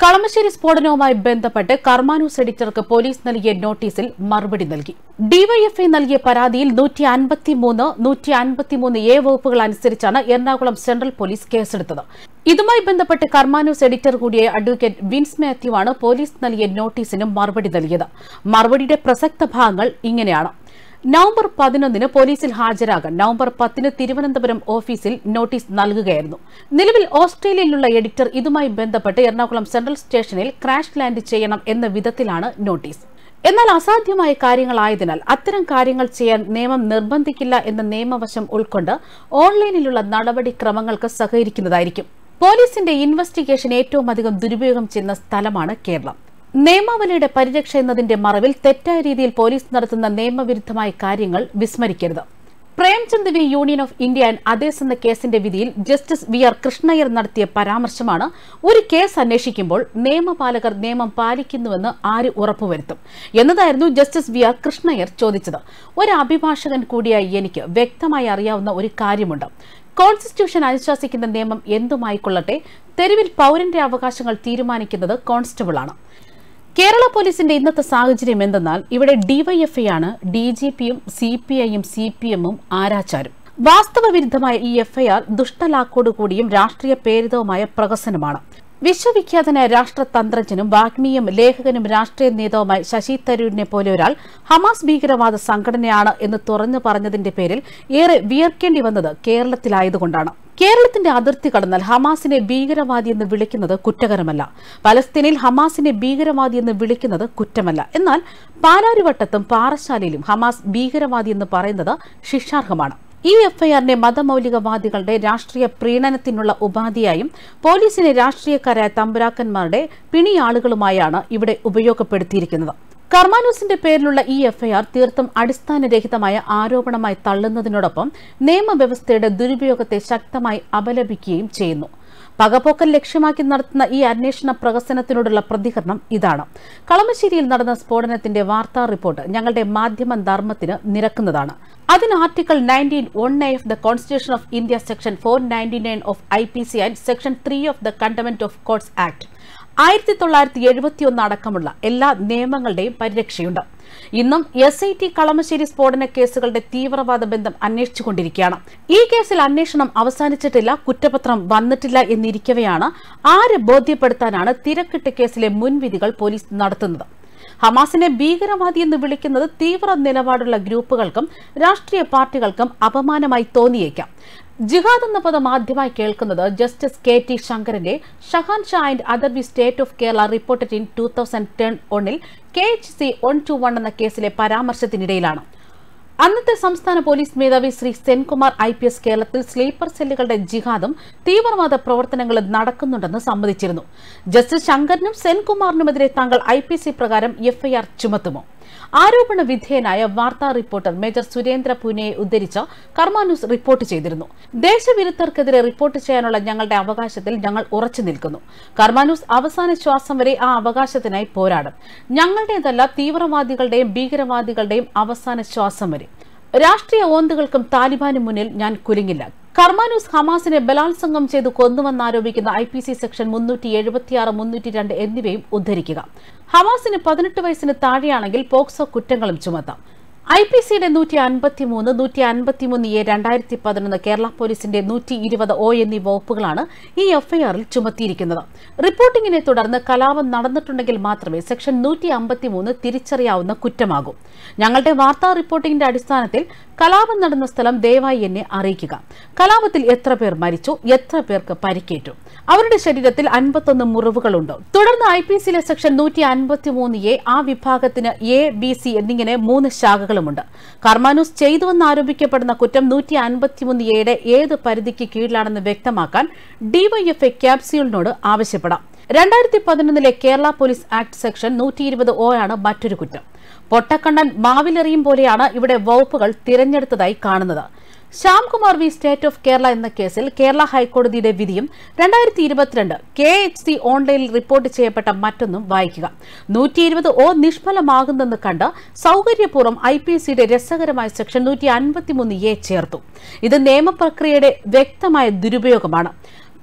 കളമശ്ശേരി സ്ഫോടനവുമായി ബന്ധപ്പെട്ട് കർമാനൂസ് എഡിറ്റർക്ക് പോലീസ് നൽകിയ നോട്ടീസിൽ മറുപടി നൽകി ഡിവൈഎഫ്ഐ നൽകിയ പരാതിയിൽ നൂറ്റി അൻപത്തിമൂന്ന് നൂറ്റി അൻപത്തിമൂന്ന് എ വകുപ്പുകൾ അനുസരിച്ചാണ് എറണാകുളം സെൻട്രൽ പോലീസ് കേസെടുത്തത് ഇതുമായി ബന്ധപ്പെട്ട് കർമാനൂസ് എഡിറ്റർ കൂടിയ അഡ്വക്കേറ്റ് വിൻസ് മാത്യു ആണ് പോലീസ് നൽകിയ നോട്ടീസിന് മറുപടി നൽകിയത് മറുപടിയുടെ പ്രസക്ത ഭാഗങ്ങൾ ഇങ്ങനെയാണ് നവംബർ പതിനൊന്നിന് പോലീസിൽ ഹാജരാകാൻ നവംബർ പത്തിന് തിരുവനന്തപുരം ഓഫീസിൽ നോട്ടീസ് നൽകുകയായിരുന്നു നിലവിൽ ഓസ്ട്രേലിയയിലുള്ള എഡിറ്റർ ഇതുമായി ബന്ധപ്പെട്ട് എറണാകുളം സെൻട്രൽ സ്റ്റേഷനിൽ ക്രാഷ് ലാൻഡ് ചെയ്യണം എന്ന വിധത്തിലാണ് നോട്ടീസ് എന്നാൽ അസാധ്യമായ കാര്യങ്ങളായതിനാൽ അത്തരം കാര്യങ്ങൾ ചെയ്യാൻ നിയമം നിർബന്ധിക്കില്ല എന്ന നിയമവശം ഉൾക്കൊണ്ട് ഓൺലൈനിലുള്ള നടപടിക്രമങ്ങൾക്ക് സഹകരിക്കുന്നതായിരിക്കും പോലീസിന്റെ ഇൻവെസ്റ്റിഗേഷൻ ഏറ്റവും അധികം ദുരുപയോഗം ചെയ്യുന്ന സ്ഥലമാണ് കേരളം നിയമാവലിയുടെ പരിരക്ഷ എന്നതിന്റെ മറവിൽ തെറ്റായ രീതിയിൽ പോലീസ് നടത്തുന്ന നിയമവിരുദ്ധമായ കാര്യങ്ങൾ വിസ്മരിക്കരുത് Premchand V union of India and others എന്ന കേസിന്റെ വിധിയിൽ ജസ്റ്റിസ് വി ആർ കൃഷ്ണയ്യർ നടത്തിയ പരാമർശമാണ് ഒരു കേസ് അന്വേഷിക്കുമ്പോൾ നിയമപാലകർ നിയമം പാലിക്കുന്നുവെന്ന് ആര് ഉറപ്പുവരുത്തും എന്നതായിരുന്നു ജസ്റ്റിസ് വി ആർ കൃഷ്ണയ്യർ ചോദിച്ചത് ഒരു അഭിഭാഷകൻ കൂടിയായി എനിക്ക് വ്യക്തമായി അറിയാവുന്ന ഒരു കാര്യമുണ്ട് കോൺസ്റ്റിറ്റ്യൂഷൻ അനുശാസിക്കുന്ന നിയമം എന്തുമായിക്കൊള്ളട്ടെ തെരുവിൽ പൌരന്റെ അവകാശങ്ങൾ തീരുമാനിക്കുന്നത് കോൺസ്റ്റബിളാണ് കേരള പോലീസിന്റെ ഇന്നത്തെ സാഹചര്യം എന്തെന്നാൽ ഇവിടെ ഡിവൈഎഫ്ഐ ആണ് ഡി ജി പിയും സി പി ഐയും സി പി എമ്മും ആരാച്ചാരും വാസ്തവ വിരുദ്ധമായ ഈ എഫ്ഐആർ ദുഷ്ടലാക്കോടുകൂടിയും രാഷ്ട്രീയ പ്രേരിതവുമായ പ്രഹസനമാണ് വിശ്വവിഖ്യാതനായ രാഷ്ട്രതന്ത്രജ്ഞനും വാഗ്മിയും ലേഖകനും രാഷ്ട്രീയ നേതാവുമായ ശശി തരൂരിനെ പോലെ ഒരാൾ ഹമാസ് ഭീകരവാദ സംഘടനയാണ് എന്ന് തുറന്നു പറഞ്ഞതിന്റെ പേരിൽ ഏറെ വിയർക്കേണ്ടി വന്നത് കേരളത്തിലായതുകൊണ്ടാണ് കേരളത്തിന്റെ അതിർത്തി കടന്നാൽ ഹമാസിനെ ഭീകരവാദി എന്ന് വിളിക്കുന്നത് കുറ്റകരമല്ല പലസ്തീനിൽ ഹമാസിനെ ഭീകരവാദി എന്ന് വിളിക്കുന്നത് കുറ്റമല്ല എന്നാൽ പാലാരിവട്ടത്തും പാറശാലയിലും ഹമാസ് ഭീകരവാദി എന്ന് പറയുന്നത് ശിക്ഷാർഹമാണ് ഈ എഫ്ഐആറിനെ മതമൌലികവാദികളുടെ രാഷ്ട്രീയ പ്രീണനത്തിനുള്ള ഉപാധിയായും പോലീസിനെ രാഷ്ട്രീയക്കാരായ തമ്പുരാക്കന്മാരുടെ പിണിയാളുകളുമായാണ് ഇവിടെ ഉപയോഗപ്പെടുത്തിയിരിക്കുന്നത് കർമാനൂസിന്റെ പേരിലുള്ള ഈ എഫ്ഐആർ തീർത്തും അടിസ്ഥാനരഹിതമായ ആരോപണമായി തള്ളുന്നതിനോടൊപ്പം നിയമവ്യവസ്ഥയുടെ ദുരുപയോഗത്തെ ശക്തമായി അപലപിക്കുകയും ചെയ്യുന്നു പകപോക്കൽ ലക്ഷ്യമാക്കി നടത്തുന്ന ഈ അന്വേഷണ പ്രഹസനത്തിനോടുള്ള പ്രതികരണം ഇതാണ് കളമശ്ശേരിയിൽ നടന്ന സ്ഫോടനത്തിന്റെ വാർത്താ റിപ്പോർട്ട് ഞങ്ങളുടെ മാധ്യമ ധർമ്മത്തിന് നിരക്കുന്നതാണ് അതിന് article nineteen one A of the constitution of India section four ninety nine of I P C and section three of the contempt of courts act ആയിരത്തി തൊള്ളായിരത്തി എഴുപത്തിയൊന്ന് അടക്കമുള്ള എല്ലാ നിയമങ്ങളുടെയും പരിരക്ഷയുണ്ട് ഇന്നും എസ് ഐ ടി കളമശ്ശേരി സ്ഫോടന കേസുകളുടെ തീവ്രവാദ ബന്ധം അന്വേഷിച്ചുകൊണ്ടിരിക്കുകയാണ് ഈ കേസിൽ അന്വേഷണം അവസാനിച്ചിട്ടില്ല കുറ്റപത്രം വന്നിട്ടില്ല എന്നിരിക്കവെയാണ് ആര് ബോധ്യപ്പെടുത്താനാണ് തിരക്കിട്ട് കേസിലെ മുൻവിധികൾ പോലീസ് നടത്തുന്നത് ഹമാസിനെ ഭീകരവാദി എന്ന് വിളിക്കുന്നത് തീവ്ര നിലപാടുള്ള ഗ്രൂപ്പുകൾക്കും രാഷ്ട്രീയ പാർട്ടികൾക്കും അപമാനമായി തോന്നിയേക്കാം ജിഹാദ് എന്ന പദം ആദ്യമായി കേൾക്കുന്നത് ജസ്റ്റിസ് കെ ടി ശങ്കരന്റെ Shahan Shah and other V state of Kerala reported in two thousand ten ഒന്നിൽ K H C one two one എന്ന കേസിലെ പരാമർശത്തിനിടയിലാണ് അന്നത്തെ സംസ്ഥാന പോലീസ് മേധാവി Shri Senkumar I P S കേരളത്തിൽ സ്ലീപ്പർ സെല്ലുകളുടെ ജിഹാദും തീവ്രവാദ പ്രവർത്തനങ്ങളും നടക്കുന്നുണ്ടെന്ന് സമ്മതിച്ചിരുന്നു ജസ്റ്റിസ് ശങ്കറിനും സെൻകുമാറിനുമെതിരെ താങ്കൾ ഐ പി സി പ്രകാരം എഫ്ഐആർ ചുമത്തുമോ ആരോപണ വിധേയനായ വാർത്താ റിപ്പോർട്ടർ മേജർ സുരേന്ദ്ര പൂനെയെ ഉദ്ധരിച്ച് കർമാന്യൂസ് റിപ്പോർട്ട് ചെയ്തിരുന്നു ദേശവിരുദ്ധർക്കെതിരെ റിപ്പോർട്ട് ചെയ്യാനുള്ള ഞങ്ങളുടെ അവകാശത്തിൽ ഞങ്ങൾ ഉറച്ചു നിൽക്കുന്നു കർമാന്യൂസ് അവസാന ശ്വാസം വരെ ആ അവകാശത്തിനായി പോരാടും ഞങ്ങളുടേതല്ല തീവ്രവാദികളുടെയും ഭീകരവാദികളുടെയും അവസാന ശ്വാസം വരെ രാഷ്ട്രീയ ഓന്തുകൾക്കും താലിബാനും മുന്നിൽ ഞാൻ കുലുങ്ങില്ല കർമാനൂസ് ഹമാസിനെ ബലാത്സംഗം ചെയ്ത് കൊന്നുവെന്നാരോപിക്കുന്ന ഐ പി സി സെക്ഷൻ മുന്നൂറ്റി എഴുപത്തിയാറ് മുന്നൂറ്റി രണ്ട് എന്നിവയും ഉദ്ധരിക്കുക ഹമാസിന് പതിനെട്ട് വയസ്സിന് താഴെയാണെങ്കിൽ പോക്സോ കുറ്റങ്ങളും ചുമത്താം ഐ പി സിയുടെ നൂറ്റി അൻപത്തിമൂന്ന് നൂറ്റി അൻപത്തിമൂന്ന് എ രണ്ടായിരത്തി പതിനൊന്ന് കേരള പോലീസിന്റെ നൂറ്റി ഇരുപത് ഒ എന്നീ വകുപ്പുകളാണ് ഈ എഫ്ഐആറിൽ ചുമത്തിയിരിക്കുന്നത് റിപ്പോർട്ടിങ്ങിനെ തുടർന്ന് കലാപം നടന്നിട്ടുണ്ടെങ്കിൽ മാത്രമേ സെക്ഷൻ നൂറ്റി അമ്പത്തിമൂന്ന് തിരിച്ചറിയാവുന്ന കുറ്റമാകൂ ഞങ്ങളുടെ വാർത്താ റിപ്പോർട്ടിംഗിന്റെ അടിസ്ഥാനത്തിൽ കലാപം നടന്ന സ്ഥലം ദയവായി എന്നെ അറിയിക്കുക കലാപത്തിൽ എത്ര പേർ മരിച്ചു എത്ര പേർക്ക് പരിക്കേറ്റു അവരുടെ ശരീരത്തിൽ അൻപത്തൊന്ന് മുറിവുകളുണ്ട് തുടർന്ന് ഐ പി സിയിലെ സെക്ഷൻ നൂറ്റി അൻപത്തിമൂന്ന് എ ആ വിഭാഗത്തിന് എ ബി സി എന്നിങ്ങനെ മൂന്ന് ശാഖകളുമുണ്ട് കർമാനൂസ് ചെയ്തുവെന്ന് ആരോപിക്കപ്പെടുന്ന കുറ്റം നൂറ്റി അൻപത്തിമൂന്ന് എയുടെ ഏത് പരിധിക്ക് കീഴിലാണെന്ന് വ്യക്തമാക്കാൻ ഡിവൈഎഫ്ഐ ക്യാപ്സ്യൂളിനോട് ആവശ്യപ്പെടാം രണ്ടായിരത്തി പതിനൊന്നിലെ കേരള പോലീസ് ആക്ട് സെക്ഷൻ നൂറ്റി ഇരുപത് ഒ ആണ് മറ്റൊരു കുറ്റം പൊട്ടക്കണ്ണൻ മാവിലെറിയും പോലെയാണ് ഇവിടെ വകുപ്പുകൾ തിരഞ്ഞെടുത്തതായി കാണുന്നത് Shyamkumar V state of Kerala എന്ന കേസിൽ കേരള ഹൈക്കോടതിയുടെ വിധിയും രണ്ടായിരത്തി ഇരുപത്തിരണ്ട് കെ എച്ച് സി ഓൺലൈനിൽ റിപ്പോർട്ട് ചെയ്യപ്പെട്ട മറ്റൊന്നും വായിക്കുക നൂറ്റി ഇരുപത് ഒ നിഷ്ഫലമാകുന്നെന്ന് കണ്ട് സൗകര്യപൂർവ്വം ഐ പി സിയുടെ രസകരമായ സെക്ഷൻ നൂറ്റി അൻപത്തിമൂന്ന് എ ചേർത്തു ഇത് നിയമപ്രക്രിയയുടെ വ്യക്തമായ ദുരുപയോഗമാണ്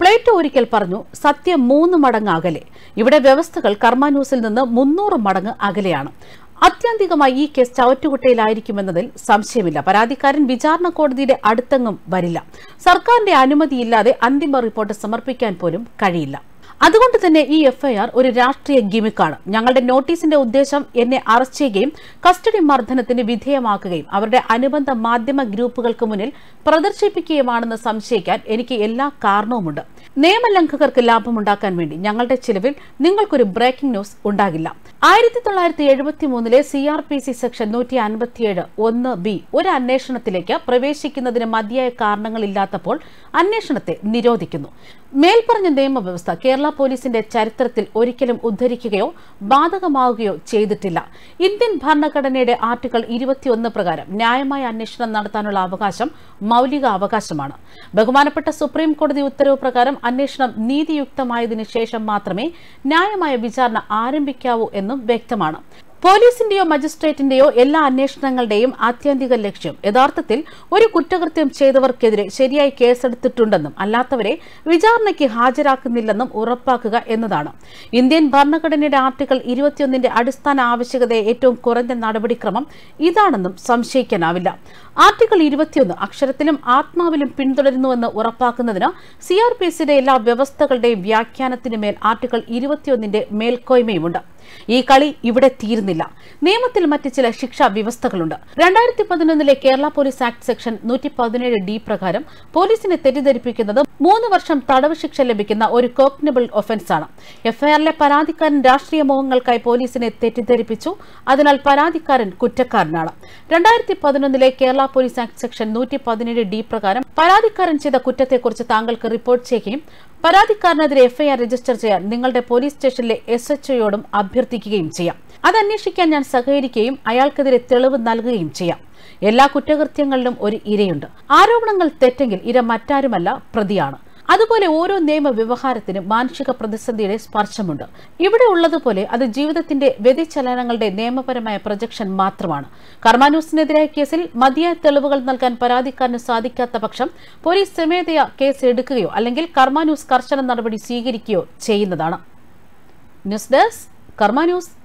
പ്ലേറ്റോ ഒരിക്കൽ പറഞ്ഞു സത്യം മൂന്ന് മടങ്ങ് അകലെ ഇവിടെ വ്യവസ്ഥകൾ കർമ്മ ന്യൂസിൽ നിന്ന് മുന്നൂറ് മടങ്ങ് അകലെയാണ് അത്യന്തികമായി ഈ കേസ് ചവറ്റുകുട്ടയിലായിരിക്കുമെന്നതിൽ സംശയമില്ല പരാതിക്കാരൻ വിചാരണ കോടതിയുടെ അടുത്തെങ്ങും വരില്ല സർക്കാരിന്റെ അനുമതിയില്ലാതെ അന്തിമ റിപ്പോർട്ട് സമർപ്പിക്കാൻ പോലും കഴിയില്ല അതുകൊണ്ട് തന്നെ ഈ എഫ്ഐആർ ഒരു രാഷ്ട്രീയ ഗിമിക്കാണ് ഞങ്ങളുടെ നോട്ടീസിന്റെ ഉദ്ദേശം എന്നെ അറസ്റ്റ് ചെയ്യുകയും കസ്റ്റഡി മർദ്ദനത്തിന് വിധേയമാക്കുകയും അവരുടെ അനുബന്ധ മാധ്യമ ഗ്രൂപ്പുകൾക്ക് മുന്നിൽ പ്രദർശിപ്പിക്കുകയുമാണെന്ന് സംശയിക്കാൻ എനിക്ക് എല്ലാ കാരണവുമുണ്ട് നിയമലംഘകർക്ക് ലാഭമുണ്ടാക്കാൻ വേണ്ടി ഞങ്ങളുടെ ചിലവിൽ നിങ്ങൾക്കൊരു ബ്രേക്കിംഗ് ന്യൂസ് ഉണ്ടാകില്ല ആയിരത്തി തൊള്ളായിരത്തി എഴുപത്തി മൂന്നിലെ C R P C section നൂറ്റി അൻപത്തിയേഴ് ഒന്ന് ബി ഒരു അന്വേഷണത്തിലേക്ക് പ്രവേശിക്കുന്നതിന് മതിയായ കാരണങ്ങളില്ലാത്തപ്പോൾ അന്വേഷണത്തെ നിരോധിക്കുന്നു മേൽപ്പറഞ്ഞ നിയമവ്യവസ്ഥ കേരള പോലീസിന്റെ ചരിത്രത്തിൽ ഒരിക്കലും ഉദ്ധരിക്കുകയോ ബാധകമാവുകയോ ചെയ്തിട്ടില്ല ഇന്ത്യൻ ഭരണഘടനയുടെ ആർട്ടിക്കിൾ ഇരുപത്തിയൊന്ന് പ്രകാരം ന്യായമായ അന്വേഷണം നടത്താനുള്ള അവകാശം മൌലിക അവകാശമാണ് ബഹുമാനപ്പെട്ട സുപ്രീം കോടതി ഉത്തരവ് പ്രകാരം അന്വേഷണം നീതിയുക്തമായതിനു ശേഷം മാത്രമേ ന്യായമായ വിചാരണ ആരംഭിക്കാവൂ എന്നും വ്യക്തമാണ് പോലീസിന്റെയോ മജിസ്ട്രേറ്റിന്റെയോ എല്ലാ അന്വേഷണങ്ങളുടെയും ആത്യന്തിക ലക്ഷ്യം യഥാർത്ഥത്തിൽ ഒരു കുറ്റകൃത്യം ചെയ്തവർക്കെതിരെ ശരിയായി കേസെടുത്തിട്ടുണ്ടെന്നും അല്ലാത്തവരെ വിചാരണയ്ക്ക് ഹാജരാക്കുന്നില്ലെന്നും ഉറപ്പാക്കുക എന്നതാണ് ഇന്ത്യൻ ഭരണഘടനയുടെ ആർട്ടിക്കിൾ ഇരുപത്തിയൊന്നിന്റെ അടിസ്ഥാന ആവശ്യകതയെ ഏറ്റവും കുറഞ്ഞ നടപടിക്രമം ഇതാണെന്നും സംശയിക്കാനാവില്ല ആർട്ടിക്കിൾ ഇരുപത്തിയൊന്ന് അക്ഷരത്തിലും ആത്മാവിലും പിന്തുടരുന്നുവെന്ന് ഉറപ്പാക്കുന്നതിന് സി ആർ പി സിയുടെ എല്ലാ വ്യവസ്ഥകളുടെയും വ്യാഖ്യാനത്തിനു മേൽ ആർട്ടിക്കിൾ ഇരുപത്തിയൊന്നിന്റെ മേൽക്കോയ്മയുമുണ്ട് ഈ കളി ഇവിടെ തീരുന്നില്ല നിയമത്തിൽ മറ്റ് ചില ശിക്ഷാ വ്യവസ്ഥകളുണ്ട് രണ്ടായിരത്തി പതിനൊന്നിലെ കേരള പോലീസ് ആക്ട് സെക്ഷൻ നൂറ്റി പതിനേഴ് ഡി പ്രകാരം പോലീസിനെ തെറ്റിദ്ധരിപ്പിക്കുന്നത് മൂന്ന് വർഷം തടവ് ശിക്ഷ ലഭിക്കുന്ന ഒരു കോഗ്നബിൾ ഒഫൻസാണ് എഫ്ഐആറിലെ പരാതിക്കാരൻ രാഷ്ട്രീയ മോഹങ്ങൾക്കായി പോലീസിനെ തെറ്റിദ്ധരിപ്പിച്ചു അതിനാൽ പരാതിക്കാരൻ കുറ്റക്കാരനാണ് രണ്ടായിരത്തി പതിനൊന്നിലെ കേരള പോലീസ് ആക്ട് സെക്ഷൻ നൂറ്റി പതിനേഴ് ഡി പ്രകാരം പരാതിക്കാരൻ ചെയ്ത കുറ്റത്തെക്കുറിച്ച് താങ്കൾക്ക് റിപ്പോർട്ട് ചെയ്യുകയും പരാതിക്കാരനെതിരെ എഫ്ഐആർ രജിസ്റ്റർ ചെയ്യാൻ നിങ്ങളുടെ പോലീസ് സ്റ്റേഷനിലെ എസ് എച്ച് ഒയോടും അഭ്യർത്ഥിക്കുകയും ചെയ്യാം അത് അന്വേഷിക്കാൻ ഞാൻ സഹകരിക്കുകയും അയാൾക്കെതിരെ തെളിവ് നൽകുകയും ചെയ്യാം എല്ലാ കുറ്റകൃത്യങ്ങളിലും ഒരു ഇരയുണ്ട് ആരോപണങ്ങൾ തെറ്റെങ്കിൽ ഇര മറ്റാരുമല്ല പ്രതിയാണ് അതുപോലെ ഓരോ നിയമ വ്യവഹാരത്തിനും മാനുഷിക പ്രതിസന്ധിയുടെ സ്പർശമുണ്ട് ഇവിടെ ഉള്ളതുപോലെ അത് ജീവിതത്തിന്റെ വ്യതിചലനങ്ങളുടെ നിയമപരമായ പ്രൊജക്ഷൻ മാത്രമാണ് കർമാന്യൂസിനെതിരായ കേസിൽ മതിയായ തെളിവുകൾ നൽകാൻ പരാതിക്കാരന് സാധിക്കാത്ത പക്ഷം പോലീസ് സ്വമേധയാ കേസ് എടുക്കുകയോ അല്ലെങ്കിൽ കർമാന്യൂസ് കർശന നടപടി സ്വീകരിക്കുകയോ ചെയ്യുന്നതാണ് ന്യൂസ് ഡെസ്ക് കർമാന്യൂസ്